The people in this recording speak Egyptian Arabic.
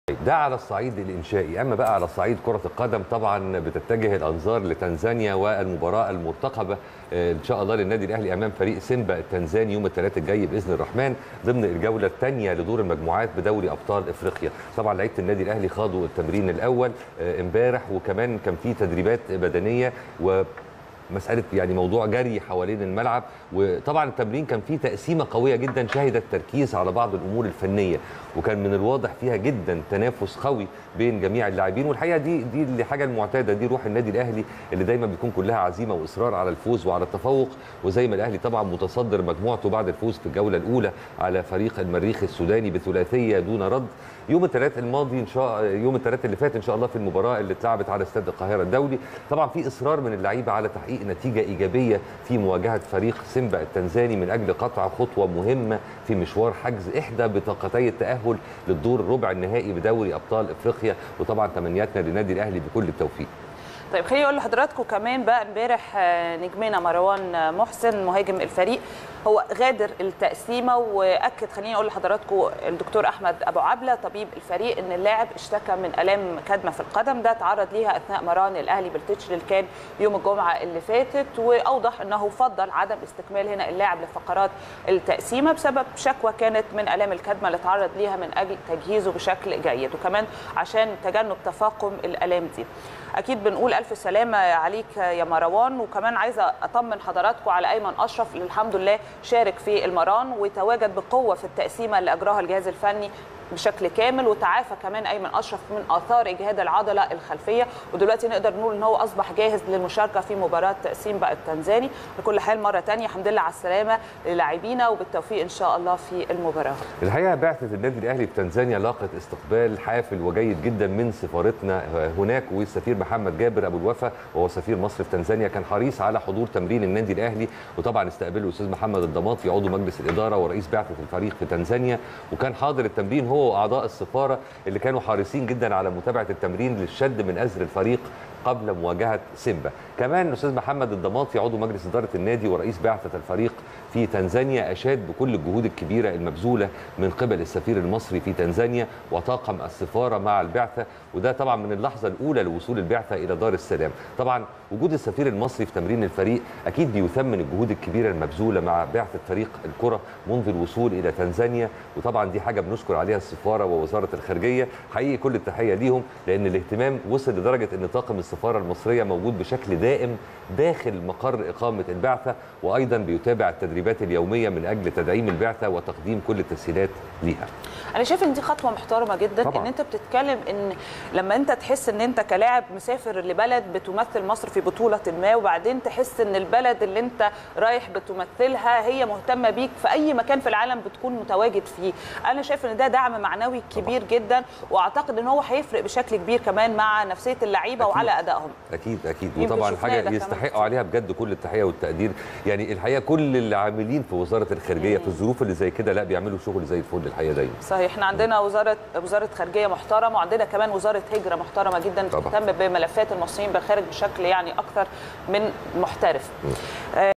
ده على الصعيد الانشائي اما بقى على صعيد كره القدم طبعا بتتجه الانظار لتنزانيا والمباراه المرتقبه آه، ان شاء الله للنادي الاهلي امام فريق سيمبا التنزاني يوم الثلاث الجاي باذن الرحمن ضمن الجوله الثانيه لدور المجموعات بدوري ابطال افريقيا طبعا لعيبه النادي الاهلي خاضوا التمرين الاول آه، امبارح وكمان كان في تدريبات بدنيه و مساله يعني موضوع جري حوالين الملعب وطبعا التمرين كان فيه تقسيمه قويه جدا شهدت تركيز على بعض الامور الفنيه وكان من الواضح فيها جدا تنافس قوي بين جميع اللاعبين والحقيقه دي دي الحاجه المعتاده دي روح النادي الاهلي اللي دايما بيكون كلها عزيمه واصرار على الفوز وعلى التفوق وزي ما الاهلي طبعا متصدر مجموعته بعد الفوز في الجوله الاولى على فريق المريخ السوداني بثلاثيه دون رد يوم الثلاث الماضي ان شاء يوم الثلاث اللي فات ان شاء الله في المباراه اللي اتلعبت على استاد القاهره الدولي طبعا في اصرار من اللعيبه على تحقيق نتيجه ايجابيه في مواجهه فريق سيمبا التنزاني من اجل قطع خطوه مهمه في مشوار حجز احدى بطاقتي التاهل للدور ربع النهائي بدوري ابطال افريقيا وطبعا تمنياتنا للنادي الاهلي بكل التوفيق طيب خليني اقول لحضراتكم كمان بقى امبارح آه، نجمنا مروان محسن مهاجم الفريق هو غادر التقسيمه واكد خليني اقول لحضراتكم الدكتور احمد ابو عبله طبيب الفريق ان اللاعب اشتكى من الام كدمه في القدم ده تعرض ليها اثناء مران الاهلي بالتتش اللي كان يوم الجمعه اللي فاتت واوضح انه فضل عدم استكمال هنا اللاعب لفقرات التقسيمه بسبب شكوى كانت من الام الكدمه اللي تعرض ليها من اجل تجهيزه بشكل جيد وكمان عشان تجنب تفاقم الالام دي اكيد بنقول الف سلامه عليك يا مروان وكمان عايزه اطمن حضراتكم على ايمن اشرف اللي الحمد لله شارك في المران وتواجد بقوه في التقسيمه اللي اجراها الجهاز الفني بشكل كامل وتعافى كمان ايمن اشرف من اثار اجهاد العضله الخلفيه ودلوقتي نقدر نقول ان هو اصبح جاهز للمشاركه في مباراه تقسيم بقى التنزاني بكل حال مره ثانيه الحمد لله على السلامه للاعبينا وبالتوفيق ان شاء الله في المباراه الحقيقه بعثه النادي الاهلي في تنزانيا لاقت استقبال حافل وجيد جدا من سفارتنا هناك والسفير محمد جابر ابو الوفا وهو سفير مصر في تنزانيا كان حريص على حضور تمرين النادي الاهلي وطبعا استقبله الاستاذ محمد الضماطي عضو مجلس الاداره ورئيس بعثه الفريق في تنزانيا وكان حاضر التمرين هو واعضاء السفاره اللي كانوا حريصين جدا على متابعه التمرين للشد من ازر الفريق قبل مواجهه سيمبا كمان الاستاذ محمد الضماطي عضو مجلس اداره النادي ورئيس بعثه الفريق في تنزانيا اشاد بكل الجهود الكبيره المبذوله من قبل السفير المصري في تنزانيا وطاقم السفاره مع البعثه وده طبعا من اللحظه الاولى لوصول البعثه الى دار السلام طبعا وجود السفير المصري في تمرين الفريق اكيد بيثمن الجهود الكبيره المبذوله مع بعثه فريق الكره منذ الوصول الى تنزانيا وطبعا دي حاجه بنشكر عليها السفاره ووزاره الخارجيه حقيقي كل التحيه ليهم لان الاهتمام وصل لدرجه ان طاقم السفاره المصريه موجود بشكل دائم داخل مقر اقامه البعثه وايضا بيتابع التدريبات اليوميه من اجل تدعيم البعثه وتقديم كل التسهيلات ليها انا شايف ان دي خطوه محترمه جدا طبعاً. ان انت بتتكلم ان لما انت تحس ان انت كلاعب مسافر لبلد بتمثل مصر في بطوله ما وبعدين تحس ان البلد اللي انت رايح بتمثلها هي مهتمه بيك في اي مكان في العالم بتكون متواجد فيه انا شايف ان ده دعم معنوي كبير جدا واعتقد ان هو هيفرق بشكل كبير كمان مع نفسيه اللعيبه أكيد. وعلى ادائهم اكيد اكيد يمكن وطبعا شفناه ده حاجه كمان يستحقوا كتير. عليها بجد كل التحيه والتقدير يعني الحقيقه كل اللي عاملين في وزاره الخارجيه في الظروف اللي زي كده لا بيعملوا شغل زي الفل الحقيقه دايما صحيح احنا عندنا وزاره وزاره خارجيه محترمه وعندنا كمان وزاره هجره محترمه جدا طبعاً. بتهتم بملفات المصريين بالخارج بشكل يعني اكثر من محترف